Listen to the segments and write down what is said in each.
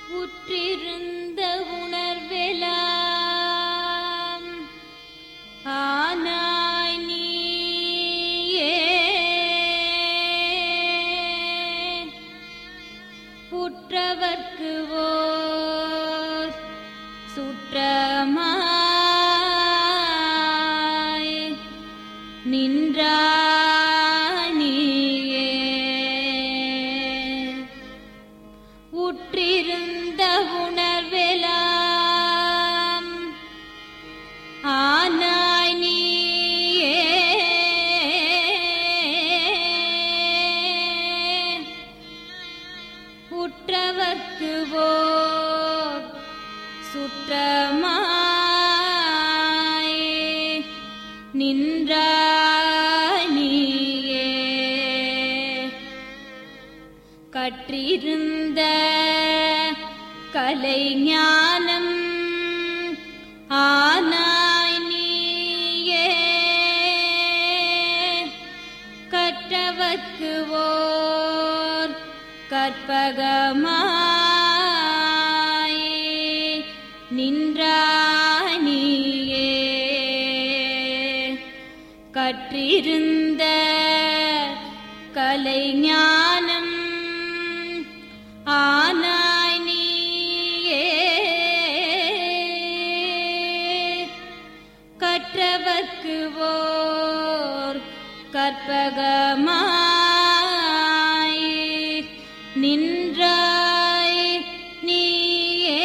உற்றிருந்த உணர்வெலாம் ஆனாய் நீயே புற்றவர்க்கு ஓர் சுற்றமாய் நின்றானியே உற்றிருந்த உணர்வெலாம் ஆனாய் நீயே உற்றவர்க்கு ஓர் சுற்றமாய் நின்றானியே கற்றிருந்த கலை ஞானம் ஆனாய் நீயே கற்றவர்க்கு ஓர் கற்பகமாய் நின்றானியே கற்றிருந்த கலை ஞானம் ஆனாய் நீயே கற்றவர்க்கு ஓர் கற்பகமாய் நின்றாய் நீயே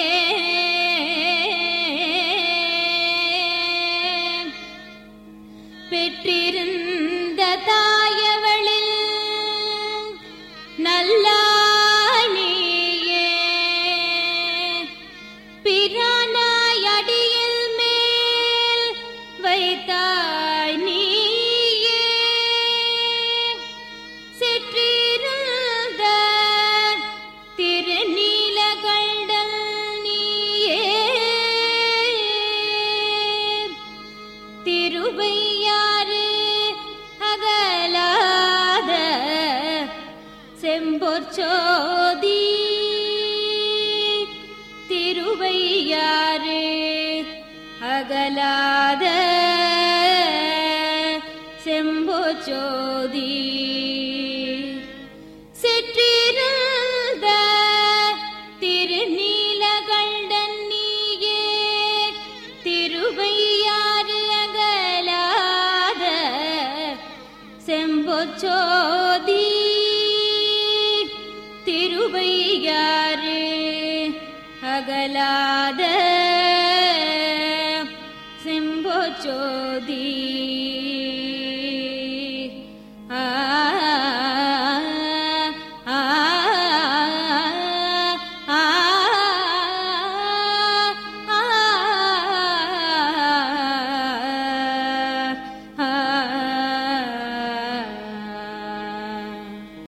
பெற்றிருந்த தாயவளில் நல்லாய் நீயே பிரானாய் அடியில் மேல் வைத்தாய் நீயே சிற்றிருந்த திருநீலகண்டன் நீயே திருவையாறு அகலாத செம்பொற்சோதி திருவையாறு அகலாத செம்பொற்சோதி சிற்றிருந்த திருநீலகண்டன் நீயே திருவையாறு அகலாத செம்பொச்சோதி திருவையாறு அகலாத செம்பொச்சோதி